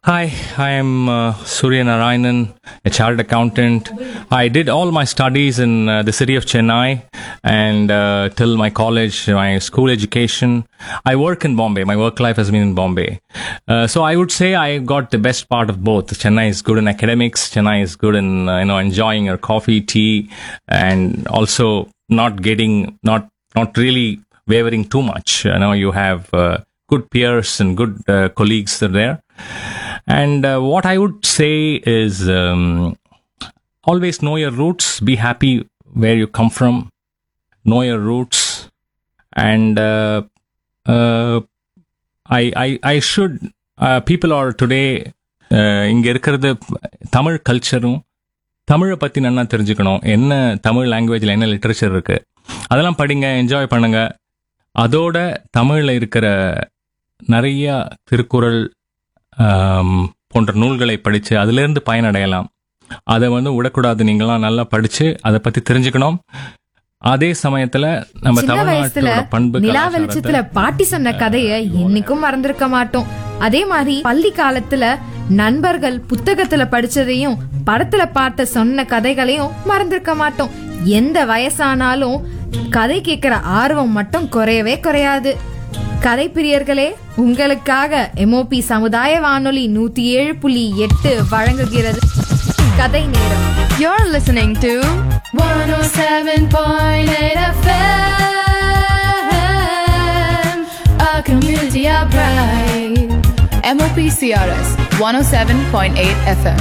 Hi, I am uh, Surya Narayanan, a chartered accountant. I did all my studies in uh, the city of Chennai and uh, till my college, my school education. I work in Bombay. My work life has been in Bombay. Uh, so I would say I got the best part of both. Chennai is good in academics. Chennai is good in uh, you know enjoying your coffee, tea, and also not getting not not really wavering too much. You know, you have uh, good peers and good uh, colleagues that are there. And uh, what I would say is um, always know your roots, be happy where you come from, know your roots, and uh, uh, I, I, I should, uh, people are today, uh, இங்க இருக்கிறது தமிழ் கல்ச்சரும் தமிழை பற்றி நல்லா தெரிஞ்சுக்கணும் என்ன தமிழ் லாங்குவேஜில் என்ன literature இருக்கு அதெல்லாம் படிங்க என்ஜாய் பண்ணுங்க அதோட தமிழில் இருக்கிற நிறைய திருக்குறள் ஆம், போன்ற நூல்களை படித்து அதிலிருந்து பயனடையலாம் அதை வந்து விடக்கூடாது நீங்களாம் நல்லா படித்து அதை பற்றி தெரிஞ்சுக்கணும் அதே சமயத்தில் நம்ம சின்ன வயசுல தமிழ்நாட்டோட பண்பு நிலா கலாச்சாரத்தை- வெளிச்சத்துல பாட்டி சொன்ன கதைய என்னைக்கும் மறந்திருக்க மாட்டோம் அதே மாதிரி பள்ளி காலத்துல நண்பர்கள் புத்தகத்துல படிச்சதையும் படத்துல பார்த்த சொன்ன கதைகளையும் மறந்திருக்க மாட்டோம் எந்த வயசானாலும் கதை கேட்கிற ஆர்வம் மட்டும் குறையவே குறையாது கதை பிரியர்களே உங்களுக்காக எம்ஓபி சமுதாய வானொலி நூத்தி ஏழு புள்ளி எட்டு வழங்குகிறது கதை நேரம் You're listening to 107.8 FM, a community of pride. MOP CRS 107.8 FM.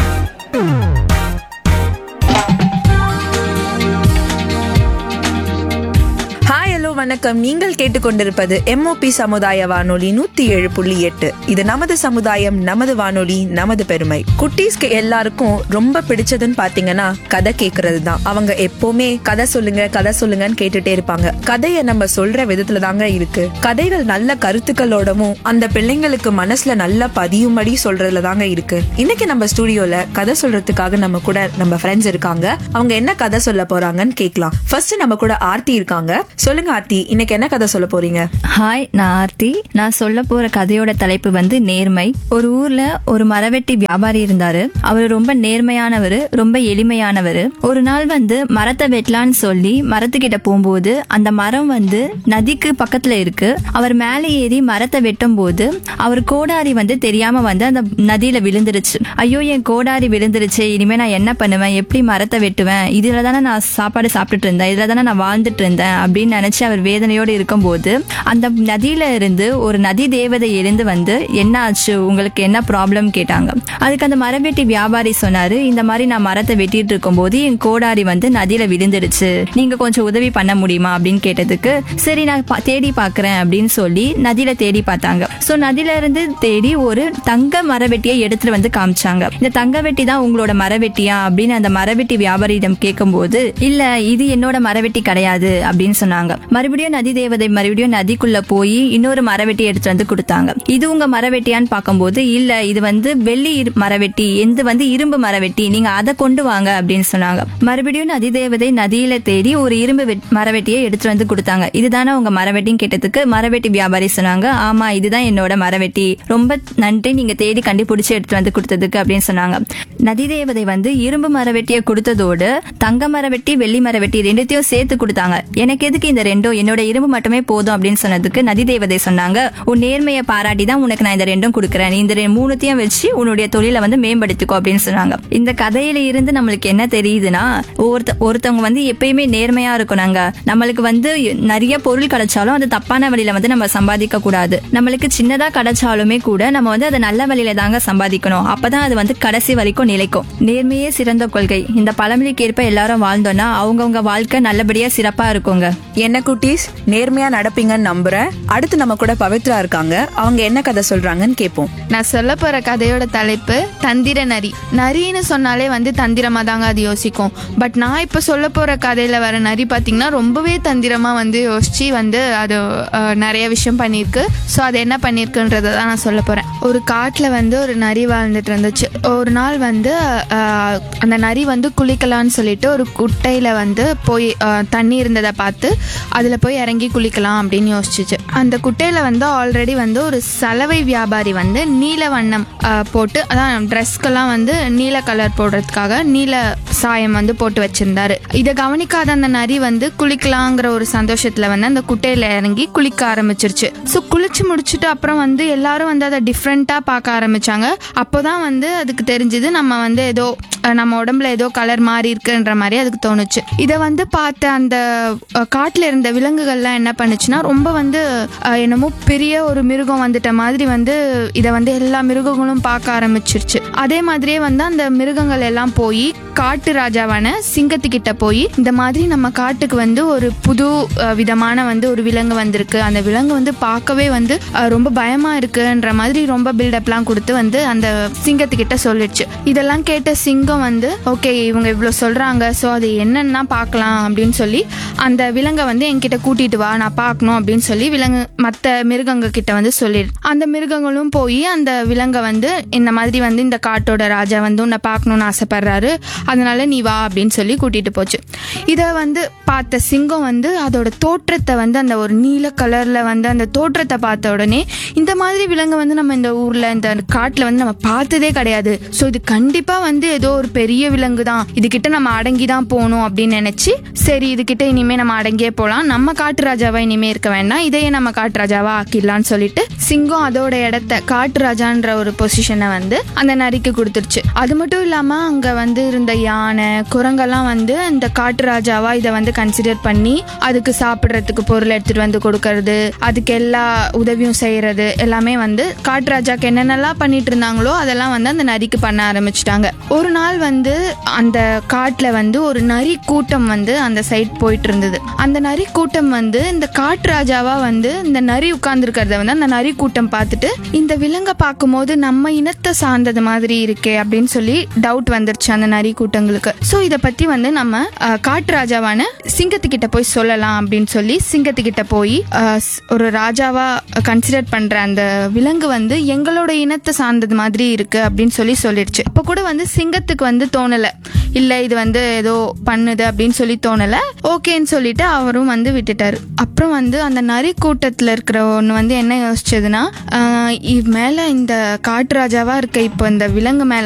Hi hello வணக்கம் நீங்கள் கேட்டுக்கொண்டிருப்பது எம்ஓபி சமுதாய வானொலி நூத்தி ஏழு புள்ளி எட்டு இது நமது சமுதாயம் நமது வானொலி நமது பெருமை குட்டீஸ்க்கு எல்லாருக்கும் ரொம்ப பிடிச்சதுன்னு பாத்தீங்கன்னா கதை கேக்குறது தான் அவங்க எப்பவுமே கதை சொல்லுங்க கதை சொல்லுங்கன்னு கேட்டுட்டே இருப்பாங்க கதையை நம்ம சொல்ற விதத்துல தாங்க இருக்கு கதைகள் நல்ல கருத்துக்களோடவும் அந்த பிள்ளைங்களுக்கு மனசுல நல்லா பதியும்படி சொல்றதுல தாங்க இருக்கு இன்னைக்கு நம்ம ஸ்டுடியோல கதை சொல்றதுக்காக நம்ம கூட நம்ம ஃப்ரெண்ட்ஸ் இருக்காங்க அவங்க என்ன கதை சொல்ல போறாங்கன்னு கேட்கலாம் ஃபர்ஸ்ட் நம்ம கூட ஆர்த்தி இருக்காங்க சொல்லுங்க ஆர்த்தி இன்னைக்கு என்ன கதை சொல்ல போறீங்க ஹாய் நான் ஆர்த்தி நான் சொல்ல போற கதையோட தலைப்பு வந்து நேர்மை ஒரு ஊர்ல ஒரு மரவெட்டி வியாபாரி இருந்தாரு அவர் ரொம்ப நேர்மையானவர் ரொம்ப எளிமையானவர் ஒரு நாள் வந்து மரத்தை வெட்டலான்னு சொல்லி மரத்துக்கிட்ட போகும்போது அந்த மரம் வந்து நதிக்கு பக்கத்துல இருக்கு அவர் மேலே ஏறி மரத்தை வெட்டும் போது அவர் கோடாரி வந்து தெரியாம வந்து அந்த நதியில விழுந்துருச்சு ஐயோ என் கோடாரி விழுந்துருச்சு இனிமே நான் என்ன பண்ணுவேன் எப்படி மரத்தை வெட்டுவேன் இதுல தானே நான் சாப்பாடு சாப்பிட்டுட்டு இருந்தேன் இதுல தானே நான் வாழ்ந்துட்டு இருந்தேன் அப்படின்னு நினைச்சு அவர் வேதனையோடு இருக்கும்போது அந்த நதியில இருந்து ஒரு நதி தேவதை எழுந்து வந்து என்ன ஆச்சு உங்களுக்கு என்ன ப்ராப்ளம் கேட்டாங்க அதுக்கு அந்த மரவெட்டி வியாபாரி சொன்னாரு இந்த மாதிரி நான் மரத்தை வெட்டிட்டு இருக்கும்போது என் கோடாரி வந்து நதியில விழுந்துடுச்சு நீங்க கொஞ்சம் உதவி பண்ண முடியுமா அப்படின்னு கேட்டதுக்கு சரி நான் பா- தேடி பாக்குறேன் அப்படின்னு சொல்லி நதியில தேடி பார்த்தாங்க சோ நதியில இருந்து தேடி ஒரு தங்க மரவெட்டியை எடுத்துட்டு வந்து காமிச்சாங்க இந்த தங்க வெட்டி தான் உங்களோட மரவெட்டியா அப்படின்னு அந்த மரவெட்டி வியாபாரியிடம் கேட்கும்போது இல்ல இது என்னோட மரவெட்டி கிடையாது அப்படின்னு சொன்னாங்க மறுபடியும் நதி தேவதை மறுபடியும் நதிக்குள்ள போய் இன்னொரு மரவெட்டி எடுத்து வந்து கொடுத்தாங்க இது உங்க மரவெட்டியான்னு பார்க்கும்போது இல்ல இது வந்து வெள்ளி இரு- மரவெட்டி எந்த வந்து இரும்பு மரவெட்டி நீங்க அதை கொண்டு வாங்க அப்படின்னு சொன்னாங்க மறுபடியும் நதி தேவதை நதியில தேடி ஒரு இரும்பு வெட்- மரவெட்டியை எடுத்து வந்து கொடுத்தாங்க இதுதானே உங்க மரவெட்டின்னு கேட்டதுக்கு மரவெட்டி வியாபாரி சொன்னாங்க ஆமா இதுதான் என்னோட மரவெட்டி ரொம்ப நன்றி நீங்க தேடி கண்டுபிடிச்சு எடுத்து வந்து கொடுத்ததுக்கு அப்படின்னு சொன்னாங்க நதி தேவதை வந்து இரும்பு மரவெட்டியை கொடுத்ததோடு தங்க மரவெட்டி வெள்ளி மரவெட்டி ரெண்டுத்தையும் சேர்த்து கொடுத்தாங்க எனக்கு எதுக்கு இந்த ரெண்டும் என்னோட இரும்பு மட்டுமே போதும் அப்படின்னு சொன்னதுக்கு நதி தேவதை சொன்னாங்க உன் நேர்மையை பாராட்டி தான் உனக்கு நான் இந்த ரெண்டும் கொடுக்குறேன் நீ இந்த ரெ- மூணுத்தையும் வச்சு உன்னுடைய தொழிலை வந்து மேம்படுத்திக்கோ அப்படின்னு சொன்னாங்க இந்த கதையில இருந்து நம்மளுக்கு என்ன தெரியுதுன்னா ஒருத்த ஒருத்தவங்க வந்து எப்பயுமே நேர்மையா இருக்கணுங்க நம்மளுக்கு வந்து நிறைய பொருள் கிடைச்சாலும் அது தப்பான வழியில வந்து நம்ம சம்பாதிக்க கூடாது நம்மளுக்கு சின்னதா கிடைச்சாலுமே கூட நம்ம வந்து அதை நல்ல வழியில தாங்க சம்பாதிக்கணும் அப்பதான் அது வந்து கடைசி வரைக்கும் நிலைக்கும் நேர்மையே சிறந்த கொள்கை இந்த பழமொழிக்கு ஏற்ப எல்லாரும் வாழ்ந்தோம்னா அவங்கவுங்க வாழ்க்கை நல்லபடியா சிறப்பா இருக்குங்க என்ன குட்டீஸ் நேர்மையா நடப்பீங்கன்னு நம்புறேன் அடுத்து நம்ம கூட பவித்ரா இருக்காங்க அவங்க என்ன கதை சொல்றாங்கன்னு கேட்போம் நான் சொல்ல போற கதையோட தலைப்பு தந்திர நரி நரின்னு சொன்னாலே வந்து தந்திரமா தாங்க அது யோசிக்கும் பட் நான் இப்ப சொல்ல போற கதையில வர நரி பாத்தீங்கன்னா ரொம்பவே தந்திரமா வந்து யோசிச்சு வந்து அது அஹ், நிறைய விஷயம் பண்ணியிருக்கு ஸோ அது என்ன பண்ணியிருக்குன்றதை தான் நான் சொல்ல போறேன் ஒரு காட்டுல வந்து ஒரு நரி வாழ்ந்துட்டு இருந்துச்சு ஒரு நாள் வந்து அஹ், அந்த நரி வந்து குளிக்கலாம்னு சொல்லிட்டு ஒரு குட்டையில வந்து போய் அஹ், தண்ணி இருந்ததை பார்த்து அதில் அதுல போய் இறங்கி குளிக்கலாம் அப்படின்னு யோசிச்சுச்சு அந்த குட்டையில வந்து ஆல்ரெடி வந்து ஒரு சலவை வியாபாரி வந்து நீல வண்ணம் ஆஹ், போட்டு அதான் ட்ரெஸ்க்கெல்லாம் வந்து நீல கலர் போடுறதுக்காக நீல சாயம் வந்து போட்டு வச்சிருந்தாரு இதை கவனிக்காத அந்த நரி வந்து குளிக்கலாங்கிற ஒரு சந்தோஷத்துல வந்து அந்த குட்டையில இறங்கி குளிக்க ஆரம்பிச்சிருச்சு ஸோ குளிச்சு முடிச்சுட்டு அப்புறம் வந்து எல்லாரும் வந்து அதை டிஃப்ரெண்டா பார்க்க ஆரம்பிச்சாங்க அப்போதான் வந்து அதுக்கு தெரிஞ்சது நம்ம வந்து ஏதோ அஹ், நம்ம உடம்புல ஏதோ கலர் மாறி இருக்குன்ற மாதிரி அதுக்கு தோணுச்சு இதை வந்து பார்த்த அந்த அஹ், காட்டுல இருந்த விலங்குகள்லாம் என்ன பண்ணுச்சுன்னா ரொம்ப வந்து அஹ், என்னமோ பெரிய ஒரு மிருகம் வந்துட்ட மாதிரி வந்து இதை வந்து எல்லா மிருகங்களும் பார்க்க ஆரம்பிச்சிருச்சு அதே மாதிரியே வந்து அந்த மிருகங்கள் எல்லாம் போய் காட்டு ராஜாவான சிங்கத்துக்கிட்ட போய் இந்த மாதிரி நம்ம காட்டுக்கு வந்து ஒரு புது அஹ், விதமான வந்து ஒரு விலங்கு வந்திருக்கு அந்த விலங்கு வந்து பார்க்கவே வந்து அஹ், ரொம்ப பயமா இருக்குன்ற மாதிரி ரொம்ப பில்டப்லாம் கொடுத்து வந்து அந்த சிங்கத்துக்கிட்ட சொல்லிடுச்சு இதெல்லாம் கேட்ட சிங்கம் வந்து ஓகே இவங்க இவ்வளோ சொல்றாங்க ஸோ அது என்னன்னா பார்க்கலாம் அப்படின்னு சொல்லி அந்த விலங்கை வந்து என்கிட்ட கூட்டிட்டு வா நான் பார்க்கணும் அப்படின்னு சொல்லி விலங்கு மற்ற மிருகங்க கிட்ட வந்து சொல்லிடு அந்த மிருகங்களும் போய் அந்த விலங்கை வந்து இந்த மாதிரி வந்து இந்த காட்டோட ராஜா வந்து உன்னை பார்க்கணும்னு ஆசைப்படுறாரு அதனால நீ வா அப்படின்னு சொல்லி கூட்டிட்டு போச்சு இதை வந்து பார்த்த சிங்கம் வந்து அதோட தோற்றத்தை வந்து அந்த ஒரு நீல கலர்ல வந்து அந்த தோற்றத்தை பார்த்த உடனே இந்த மாதிரி விலங்கு வந்து நம்ம இந்த ஊர்ல இந்த காட்டுல வந்து நம்ம பார்த்ததே கிடையாது ஸோ இது கண்டிப்பா வந்து ஏதோ ஒரு பெரிய விலங்கு தான் இதுகிட்ட நம்ம அடங்கி தான் போகணும் அப்படின்னு நினைச்சு சரி இதுகிட்ட இனிமே நம்ம அடங்கியே போகலாம் நம்ம காட்டு ராஜாவா இனிமே இருக்க வேண்டாம் இதையே நம்ம காட்டு ராஜாவா ஆக்கிடலாம்னு சொல்லிட்டு சிங்கம் அதோட இடத்த காட்டு ராஜான்ற ஒரு பொசிஷனை வந்து அந்த நரிக்கு கொடுத்துருச்சு அது மட்டும் இல்லாம அங்க வந்து இருந்த யானை குரங்கெல்லாம் வந்து இந்த காட்டு ராஜாவா இதை வந்து கன்சிடர் பண்ணி அதுக்கு சாப்பிட்றதுக்கு பொருள் எடுத்துட்டு வந்து கொடுக்கறது அதுக்கு எல்லா உதவியும் செய்யறது எல்லாமே வந்து காட்டு ராஜாக்கு என்னென்னலாம் பண்ணிட்டு இருந்தாங்களோ அதெல்லாம் வந்து அந்த நரிக்கு பண்ண ஆரம்பிச்சிட்டாங்க ஒரு நாள் வந்து அந்த காட்டுல வந்து ஒரு நரி கூட்டம் வந்து அந்த சைட் போயிட்டு இருந்தது அந்த நரி கூட்டம் வந்து இந்த காட்டு ராஜாவா வந்து இந்த நரி உட்கார்ந்துருக்கிறத வந்து அந்த நரி கூட்டம் பார்த்துட்டு இந்த விலங்கை பார்க்கும்போது நம்ம இனத்தை சார்ந்தது மாதிரி இருக்கே அப்படின்னு சொல்லி டவுட் வந்துருச்சு அந்த நரி கூட்டங்களுக்கு ஸோ இதை பத்தி வந்து நம்ம அஹ், காட்டு ராஜாவான சிங்கத்துக்கிட்ட போய் சொல்லலாம் அப்படின்னு சொல்லி சிங்கத்துக்கிட்ட போய் அஹ், ஸ்- ஒரு ராஜாவா கன்சிடர் பண்ற அந்த விலங்கு வந்து எங்களோட இனத்தை சார்ந்தது மாதிரி இருக்கு அப்படின்னு சொல்லி சொல்லிடுச்சு அப்போ கூட வந்து சிங்கத்துக்கு வந்து தோணல இல்ல இது வந்து ஏதோ பண்ணுது அப்படின்னு சொல்லி தோணல ஓகேன்னு சொல்லிட்டு அவரும் வந்து விட்டுட்டாரு அப்புறம் வந்து அந்த நரி கூட்டத்துல இருக்கிற ஒன்று வந்து என்ன யோசிச்சதுன்னா ஆஹ் இவ் மேல இந்த காட்டு ராஜாவா இருக்க இப்போ இந்த விலங்கு மேல